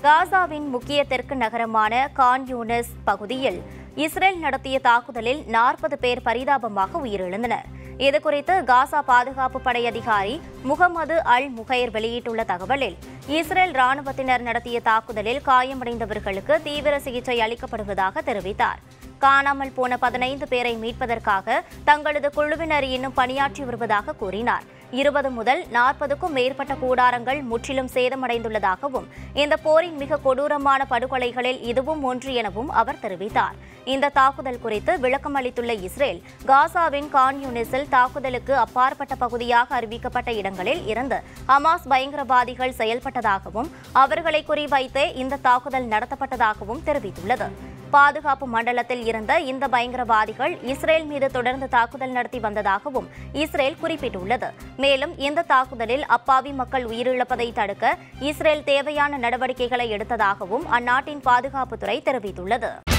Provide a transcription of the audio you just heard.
காசாவின் முக்கிய தெற்கு நகரமான கான் யூனிஸ் பகுதியில் இஸ்ரேல் நடத்திய தாக்குதலில் நாற்பது பேர் பரிதாபமாக உயிரிழந்தனர் இதுகுறித்து காசா பாதுகாப்பு படை அதிகாரி முகமது அல் முகைர் வெளியிட்டுள்ள தகவலில் இஸ்ரேல் ராணுவத்தினர் நடத்திய தாக்குதலில் காயமடைந்தவர்களுக்கு தீவிர சிகிச்சை அளிக்கப்படுவதாக தெரிவித்தார் காணாமல் போன பதினைந்து பேரை மீட்பதற்காக தங்களது குழுவினர் இன்னும் பணியாற்றி வருவதாக கூறினார் இருபது முதல் நாற்பதுக்கும் மேற்பட்ட கூடாரங்கள் முற்றிலும் சேதமடைந்துள்ளதாகவும் இந்த போரின் மிக கொடூரமான படுகொலைகளில் இதுவும் ஒன்று எனவும் அவர் தெரிவித்தார் இந்த தாக்குதல் குறித்து விளக்கம் அளித்துள்ள இஸ்ரேல் காசாவின் கான் யூனிஸில் தாக்குதலுக்கு அப்பாற்பட்ட பகுதியாக அறிவிக்கப்பட்ட இடங்களில் இருந்து ஹமாஸ் பயங்கரவாதிகள் செயல்பட்டதாகவும் அவர்களை குறிவைத்தே இந்த தாக்குதல் நடத்தப்பட்டதாகவும் தெரிவித்துள்ளது பாதுகாப்பு மண்டலத்தில் இருந்த இந்த பயங்கரவாதிகள் இஸ்ரேல் மீது தொடர்ந்து தாக்குதல் நடத்தி வந்ததாகவும் இஸ்ரேல் குறிப்பிட்டுள்ளது மேலும் இந்த தாக்குதலில் அப்பாவி மக்கள் உயிரிழப்பதை தடுக்க இஸ்ரேல் தேவையான நடவடிக்கைகளை எடுத்ததாகவும் அந்நாட்டின் பாதுகாப்புத்துறை தெரிவித்துள்ளது